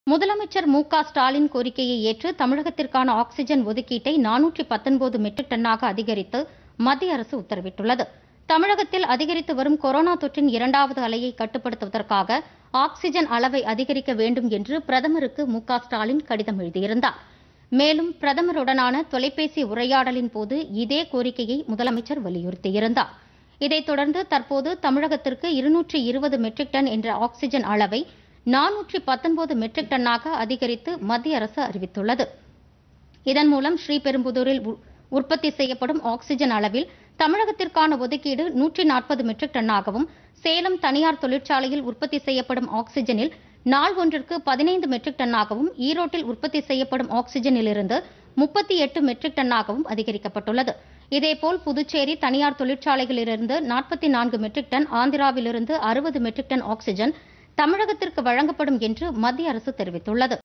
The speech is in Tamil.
முதலமைச்சர் மு க ஸ்டாலின் கோரிக்கையை ஏற்று தமிழகத்திற்கான ஆக்ஸிஜன் ஒதுக்கீட்டை நானூற்றி பத்தொன்பது மெட்ரிக் டன்னாக அதிகரித்து மத்திய அரசு உத்தரவிட்டுள்ளது தமிழகத்தில் அதிகரித்து வரும் கொரோனா தொற்றின் இரண்டாவது அலையை கட்டுப்படுத்துவதற்காக ஆக்ஸிஜன் அளவை அதிகரிக்க வேண்டும் என்று பிரதமருக்கு மு க ஸ்டாலின் கடிதம் எழுதியிருந்தார் மேலும் பிரதமருடனான தொலைபேசி உரையாடலின் போது இதே கோரிக்கையை முதலமைச்சர் வலியுறுத்தியிருந்தார் இதைத் தொடர்ந்து தற்போது தமிழகத்திற்கு இருநூற்றி இருபது மெட்ரிக் டன் என்ற ஆக்ஸிஜன் அளவை நானூற்றி பத்தொன்பது மெட்ரிக் டன்னாக அதிகரித்து மத்திய அரசு அறிவித்துள்ளது இதன் மூலம் ஸ்ரீபெரும்புதூரில் உ- உற்பத்தி செய்யப்படும் ஆக்ஸிஜன் அளவில் தமிழகத்திற்கான ஒதுக்கீடு நூற்றி நாற்பது மெட்ரிக் டன்னாகவும் சேலம் தனியார் தொழிற்சாலையில் உற்பத்தி செய்யப்படும் ஆக்ஸிஜனில் நாள் ஒன்றிற்கு பதினைந்து மெட்ரிக் டன்னாகவும் ஈரோட்டில் உற்பத்தி செய்யப்படும் ஆக்ஸிஜனிலிருந்து முப்பத்தி எட்டு மெட்ரிக் டன்னாகவும் அதிகரிக்கப்பட்டுள்ளது இதேபோல் புதுச்சேரி தனியார் தொழிற்சாலைகளிலிருந்து நாற்பத்தி நான்கு மெட்ரிக் டன் ஆந்திராவிலிருந்து அறுபது மெட்ரிக் டன் ஆக்ஸிஜன் தமிழகத்திற்கு வழங்கப்படும் என்று மத்திய அரசு தெரிவித்துள்ளது